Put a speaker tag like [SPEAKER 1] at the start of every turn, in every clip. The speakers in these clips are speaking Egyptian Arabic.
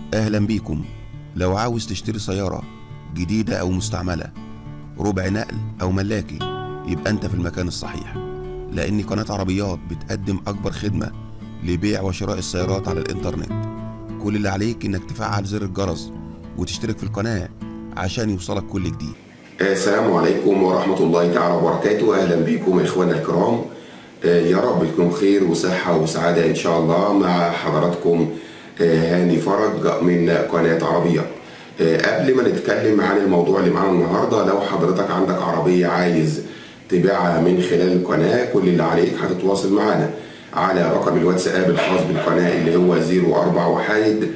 [SPEAKER 1] أهلا بيكم لو عاوز تشتري سيارة جديدة أو مستعملة ربع نقل أو ملاكي يبقى أنت في المكان الصحيح لأن قناة عربيات بتقدم أكبر خدمة لبيع وشراء السيارات على الإنترنت كل اللي عليك إنك تفعل زر الجرس وتشترك في القناة عشان يوصلك كل جديد
[SPEAKER 2] السلام عليكم ورحمة الله تعالى وبركاته أهلا بكم إخوانا الكرام آه، يا رب تكونوا بخير وصحة وسعادة إن شاء الله مع حضراتكم آه، هاني فرج من قناة عربية آه، قبل ما نتكلم عن الموضوع اللي معانا النهاردة لو حضرتك عندك عربية عايز تبيعها من خلال القناة كل اللي عليك هتتواصل معانا على رقم الواتساب الخاص بالقناة اللي هو 041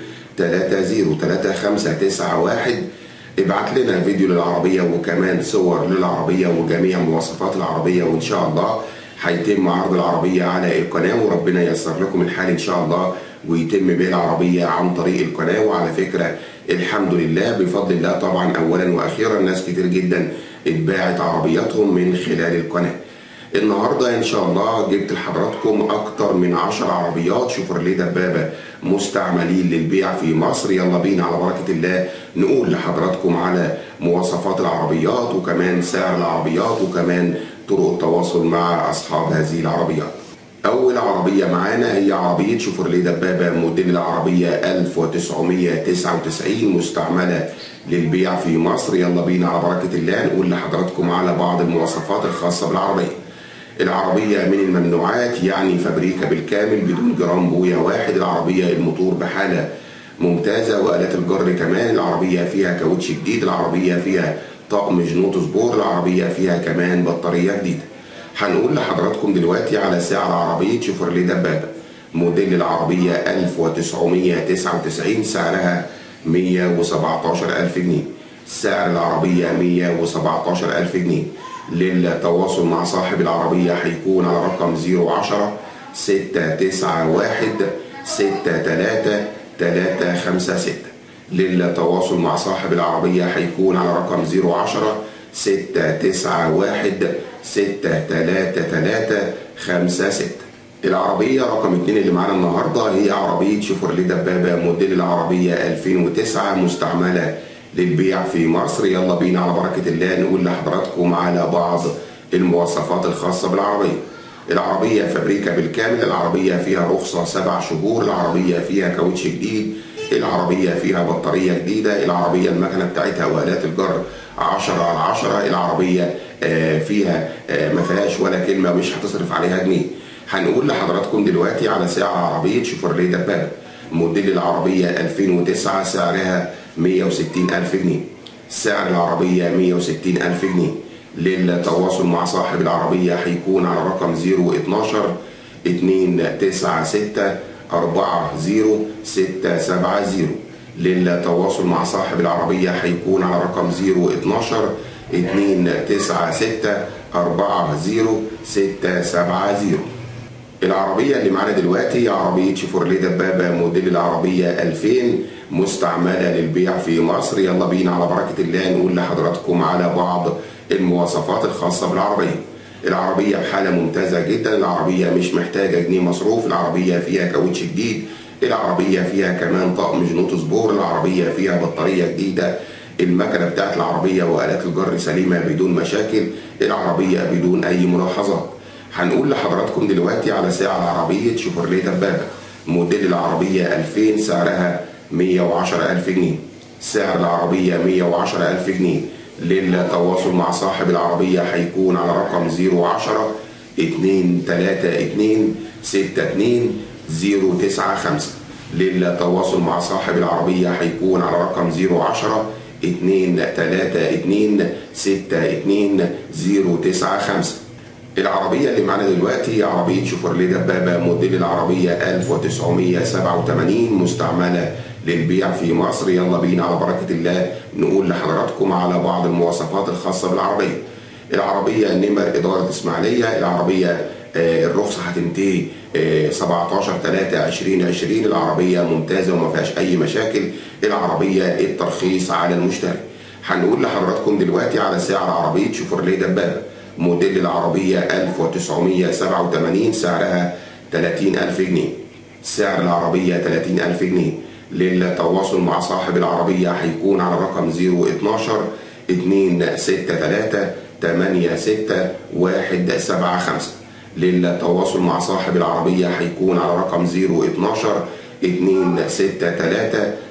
[SPEAKER 2] 303591 ابعت لنا فيديو للعربية وكمان صور للعربية وجميع مواصفات العربية وإن شاء الله هيتم عرض العربية على القناة وربنا ييسر لكم الحال إن شاء الله ويتم بيع العربية عن طريق القناة وعلى فكرة الحمد لله بفضل الله طبعا أولا وأخيرا ناس كتير جدا اتباعت عربياتهم من خلال القناة النهارده ان شاء الله جبت لحضراتكم اكتر من 10 عربيات شوفرليه دبابه مستعملين للبيع في مصر يلا بينا على بركه الله نقول لحضراتكم على مواصفات العربيات وكمان سعر العربيات وكمان طرق التواصل مع اصحاب هذه العربيات اول عربيه معانا هي عربيه شوفرليه دبابه موديل العربيه 1999 مستعمله للبيع في مصر يلا بينا على بركه الله نقول لحضراتكم على بعض المواصفات الخاصه بالعربيه العربية من الممنوعات يعني فابريكا بالكامل بدون جرام بويا واحد العربية الموتور بحالة ممتازة وآلات الجر كمان العربية فيها كاوتش جديد العربية فيها طقم جنوط سبور العربية فيها كمان بطارية جديدة هنقول لحضراتكم دلوقتي على سعر عربية شوفرليه دبابة موديل العربية 1999 سعرها 117 ألف جنيه سعر العربية 117 ألف جنيه للتواصل مع صاحب العربية هيكون على رقم 010 691 63 356 للتواصل مع صاحب العربية هيكون على رقم 010 691 633 56 العربية رقم 2 اللي معانا النهاردة هي عربية شوفرليه دبابة موديل العربية 2009 مستعملة للبيع في مصر يلا بينا على بركة الله نقول لحضراتكم على بعض المواصفات الخاصة بالعربية العربية فابريكا بالكامل العربية فيها رخصة سبع شهور العربية فيها كاوتش جديد العربية فيها بطارية جديدة العربية المكنة بتاعتها وآلات الجر 10 على 10 العربية فيها ما فيهاش ولا كلمة مش هتصرف عليها جنيه هنقول لحضراتكم دلوقتي على سعر عربية شوفرليه دبابة موديل العربية 2009 سعرها 160 ألف جنيه سعر العربية 160 ألف جنيه للتواصل مع صاحب العربية هيكون على رقم 012 296 40670 للتواصل مع صاحب العربية هيكون على رقم 012 296 40670 العربية اللي معانا دلوقتي هي عربية شيفورليه دبابة موديل العربية 2000 مستعملة للبيع في مصر يلا بينا على بركة الله نقول لحضراتكم على بعض المواصفات الخاصة بالعربية العربية بحالة ممتازة جدا العربية مش محتاجة جنيه مصروف العربية فيها كاوتش جديد العربية فيها كمان طقم جنوط سبور العربية فيها بطارية جديدة المكنة بتاعت العربية وآلات الجر سليمة بدون مشاكل العربية بدون أي ملاحظات هنقول لحضراتكم دلوقتي على سعر عربية شوفرليه دبابة موديل العربية 2000 سعرها 110 ألف جنيه سعر العربية 110 ألف جنيه للتواصل مع صاحب العربية هيكون على رقم 010 232 62 095 للتواصل مع صاحب العربية هيكون على رقم 010 232 62 095 العربية اللي معانا دلوقتي هي عربية شوفرليه دبابة موديل العربية 1987 مستعملة للبيع في مصر يلا بينا على بركة الله نقول لحضراتكم على بعض المواصفات الخاصة بالعربية العربية نمر إدارة إسماعيلية العربية الرخصة هتنتهي 17 3 2020 العربية ممتازة وما فيهاش أي مشاكل العربية الترخيص على المشتري هنقول لحضراتكم دلوقتي على سعر عربية شوفرليه دبابة موديل العربية 1987 سعرها 30000 جنيه سعر العربية 30000 جنيه للتواصل مع صاحب العربية هيكون على رقم 012 263 86175 للتواصل مع صاحب العربية هيكون على رقم 012 263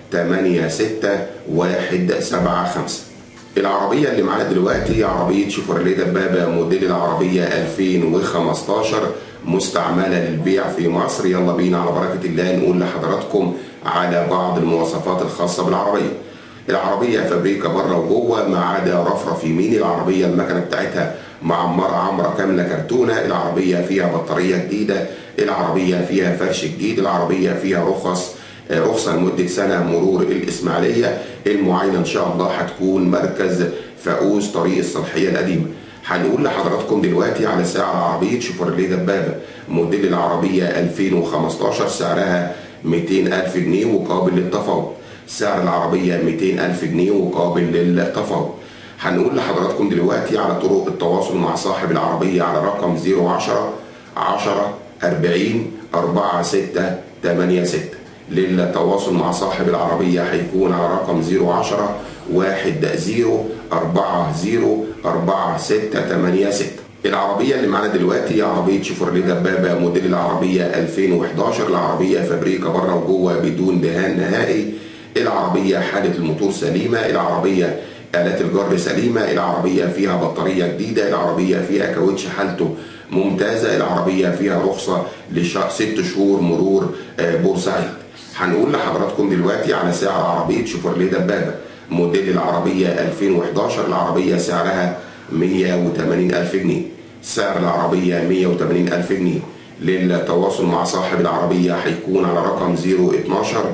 [SPEAKER 2] 86175 العربية اللي معانا دلوقتي عربية شيفروليه دبابة موديل العربية 2015 مستعملة للبيع في مصر يلا بينا على بركة الله نقول لحضراتكم على بعض المواصفات الخاصة بالعربية العربية فابريكا بره وجوه ما عدا رفرف يمين العربية المكنة بتاعتها معمرة عمرة كاملة كرتونة العربية فيها بطارية جديدة العربية فيها فرش جديد العربية فيها رخص رخصة لمدة سنة مرور الإسماعيلية المعاينة إن شاء الله هتكون مركز فاقوس طريق الصالحية القديمة هنقول لحضراتكم دلوقتي على سعر عربية شيفروليه دبابة موديل العربية 2015 سعرها 200 ألف جنيه وقابل للتفاوض سعر العربية 200 ألف جنيه وقابل للتفاوض هنقول لحضراتكم دلوقتي على طرق التواصل مع صاحب العربية على رقم 010 10 40 4 6 8 6 للتواصل مع صاحب العربية هيكون على رقم 010 1 0 4 0 4 6 8 6 العربية اللي معانا دلوقتي هي عربية شيفروليه دبابة موديل العربية 2011 العربية فابريكا بره وجوه بدون دهان نهائي العربية حالة الموتور سليمة العربية آلات الجر سليمة العربية فيها بطارية جديدة العربية فيها كاوتش حالته ممتازة العربية فيها رخصة لست شهور مرور بورسعيد هنقول لحضراتكم دلوقتي على سعر عربية شيفروليه دبابة موديل العربية 2011 العربية سعرها 180 ألف جنيه سعر العربية 180 ألف جنيه للتواصل مع صاحب العربية هيكون على رقم 012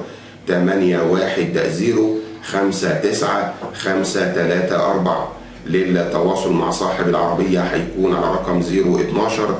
[SPEAKER 2] 810 59 534 للتواصل مع صاحب العربية هيكون على رقم 012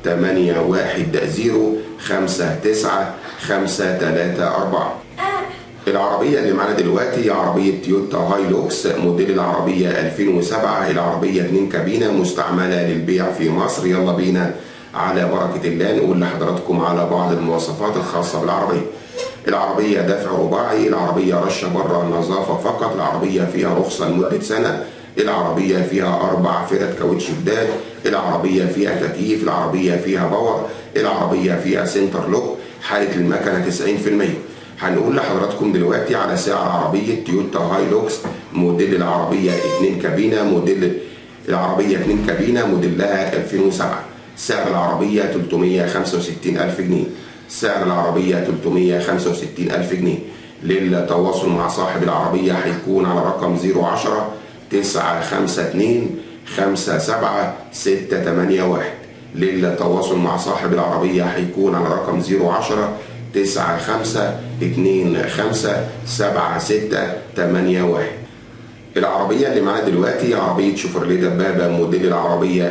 [SPEAKER 2] 810 59 534 العربية اللي معانا دلوقتي هي عربية تويوتا هايلوكس موديل العربية 2007 العربية 2 كابينة مستعملة للبيع في مصر يلا بينا على بركة الله نقول لحضراتكم على بعض المواصفات الخاصة بالعربية العربية دفع رباعي العربية رشة بره النظافة فقط العربية فيها رخصة لمدة سنة العربية فيها أربع فرد كاوتش جداد العربية فيها تكييف العربية فيها باور العربية فيها سنتر لوك حالة المكنة 90% هنقول لحضراتكم دلوقتي على سعر عربية تويوتا هايلوكس موديل العربية 2 كابينة موديل العربية 2 كابينة موديلها 2007 سعر العربية 365 ألف جنيه سعر العربية 365 ألف جنيه للتواصل مع صاحب العربية هيكون على رقم 010 952 57 681 للتواصل مع صاحب العربية هيكون على رقم 010 95 25 76 81 العربية اللي معانا دلوقتي عربية شيفروليه دبابة موديل العربية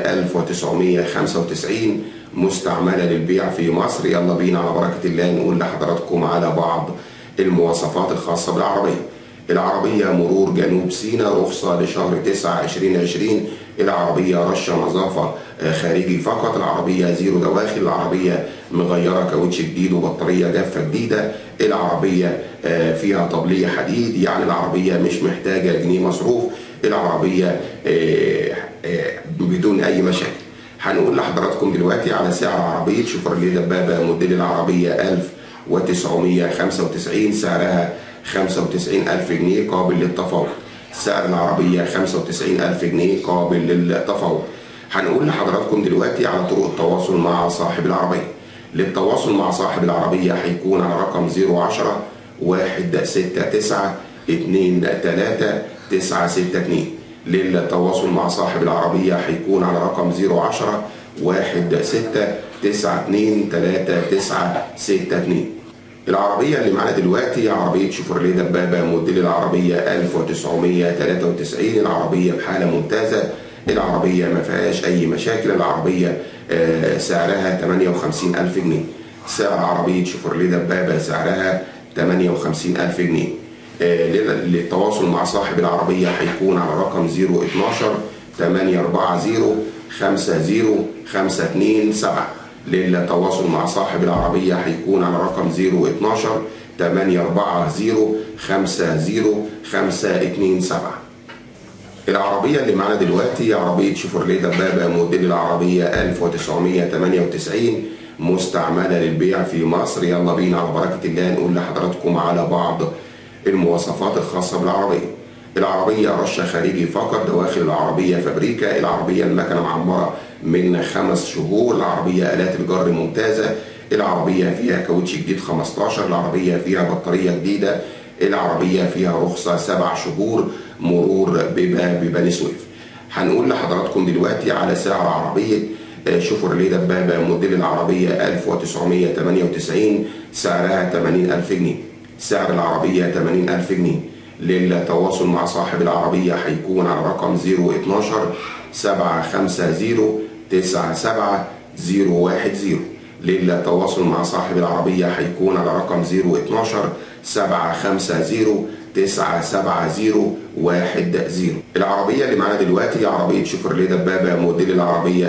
[SPEAKER 2] 1995 مستعملة للبيع في مصر يلا بينا على بركة الله نقول لحضراتكم على بعض المواصفات الخاصة بالعربية العربية مرور جنوب سيناء رخصة لشهر 9 2020 العربية رشة نظافة خارجي فقط العربية زيرو دواخل العربية مغيرة كاوتش جديد وبطارية جافة جديدة العربية فيها طبلية حديد يعني العربية مش محتاجة جنيه مصروف العربية بدون أي مشاكل هنقول لحضراتكم دلوقتي على سعر عربية شيفروليه دبابة موديل العربية 1995 سعرها 95 ألف جنيه قابل للتفاوض سعر العربية 95 ألف جنيه قابل للتفاوض هنقول لحضراتكم دلوقتي على طرق التواصل مع صاحب العربية للتواصل مع صاحب العربية هيكون على رقم 010 169 23 962 للتواصل مع صاحب العربية هيكون على رقم 010 16 92 3962 العربية اللي معانا دلوقتي عربية شيفروليه دبابة موديل العربية 1993 العربية بحالة ممتازة العربية ما فيهاش أي مشاكل العربية سعرها 58 ألف جنيه سعر عربية شيفروليه دبابة سعرها 58 ألف جنيه للتواصل مع صاحب العربية هيكون على رقم 012 840 50 527 للتواصل مع صاحب العربية هيكون على رقم 012 840 50 527 العربية اللي معانا دلوقتي عربية شيفروليه دبابة موديل العربية 1998 مستعملة للبيع في مصر يلا بينا على بركة الله نقول لحضراتكم على بعض المواصفات الخاصة بالعربية العربية رشة خارجي فقط دواخل العربية فابريكا العربية المكنة معمرة من خمس شهور العربية آلات الجر ممتازة العربية فيها كاوتش جديد 15 العربية فيها بطارية جديدة العربية فيها رخصة سبع شهور مرور بباب بني سويف هنقول لحضراتكم دلوقتي على سعر عربية شوفرليه دبابة موديل العربية 1998 سعرها 80000 جنيه سعر العربية 80000 جنيه للتواصل مع صاحب العربية هيكون على رقم 012 750 97 010 للتواصل مع صاحب العربية هيكون على رقم 012 750 970 10 العربية اللي معانا دلوقتي عربية شيفروليه دبابة موديل العربية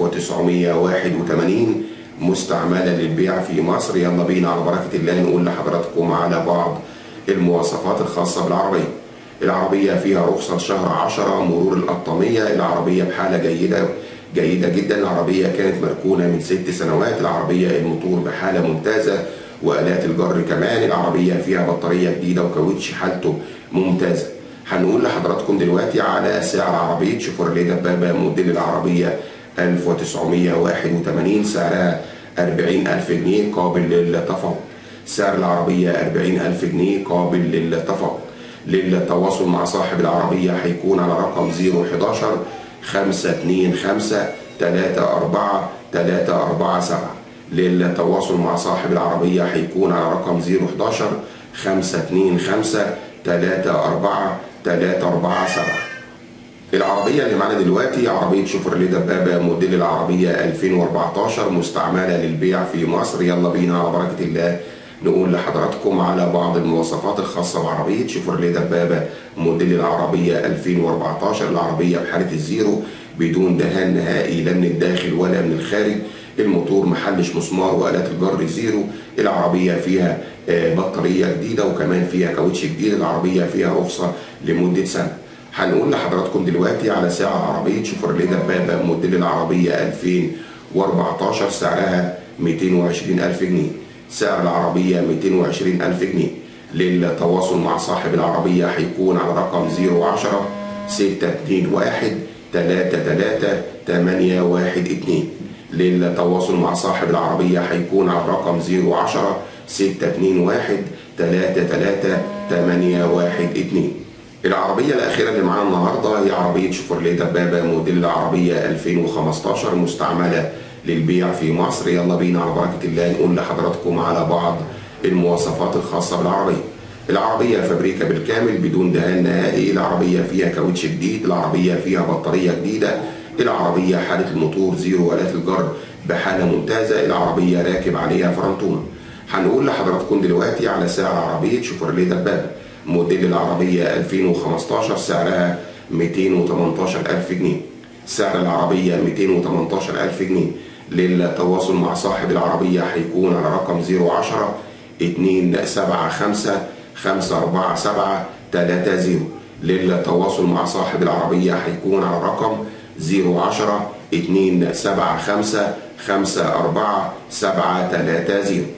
[SPEAKER 2] 1981 مستعملة للبيع في مصر يلا بينا على بركة الله نقول لحضراتكم على بعض المواصفات الخاصة بالعربية العربية فيها رخصة شهر 10 مرور القطامية العربية بحالة جيدة جيدة جدا العربية كانت مركونة من ست سنوات العربية الموتور بحالة ممتازة وآلات الجر كمان العربية فيها بطارية جديدة وكاوتش حالته ممتازة هنقول لحضراتكم دلوقتي على سعر عربية شيفروليه دبابة موديل العربية 1981 سعرها 40000 جنيه قابل للتفاوض سعر العربية 40000 جنيه قابل للتفاوض للتواصل مع صاحب العربية هيكون على رقم 011 525 34 347 للتواصل مع صاحب العربية هيكون على رقم 011 525 34 347 العربية اللي معانا دلوقتي عربية شيفروليه دبابة موديل العربية 2014 مستعملة للبيع في مصر يلا بينا على بركة الله نقول لحضراتكم على بعض المواصفات الخاصة بعربية شيفروليه دبابة موديل العربية 2014 العربية بحالة الزيرو بدون دهان نهائي لا من الداخل ولا من الخارج الموتور محلش مسمار والات الجر زيرو العربيه فيها بطاريه جديده وكمان فيها كاوتش جديد العربيه فيها رخصه لمده سنه هنقول لحضراتكم دلوقتي على سعر عربيه شيفروليه دبابه موديل العربيه 2014 سعرها 220000 جنيه سعر العربيه 220000 جنيه للتواصل مع صاحب العربيه هيكون على رقم 010 621 33 812 للتواصل مع صاحب العربية هيكون على الرقم 010 621 33 812 العربية الأخيرة اللي معانا النهاردة هي عربية شيفروليه دبابة موديل العربية 2015 مستعملة للبيع في مصر يلا بينا على بركة الله نقول لحضراتكم على بعض المواصفات الخاصة بالعربية العربية فابريكا بالكامل بدون دهان نهائي العربية فيها كاوتش جديد العربية فيها بطارية جديدة العربية حالة الموتور زيرو آلات الجر بحالة ممتازة العربية راكب عليها فرنتون هنقول لحضراتكم دلوقتي على سعر عربية شيفروليه دبابة موديل العربية 2015 سعرها 218000 جنيه سعر العربية 218000 جنيه للتواصل مع صاحب العربية هيكون على رقم 010 275 547 30 للتواصل مع صاحب العربية هيكون على رقم 010 275 54 730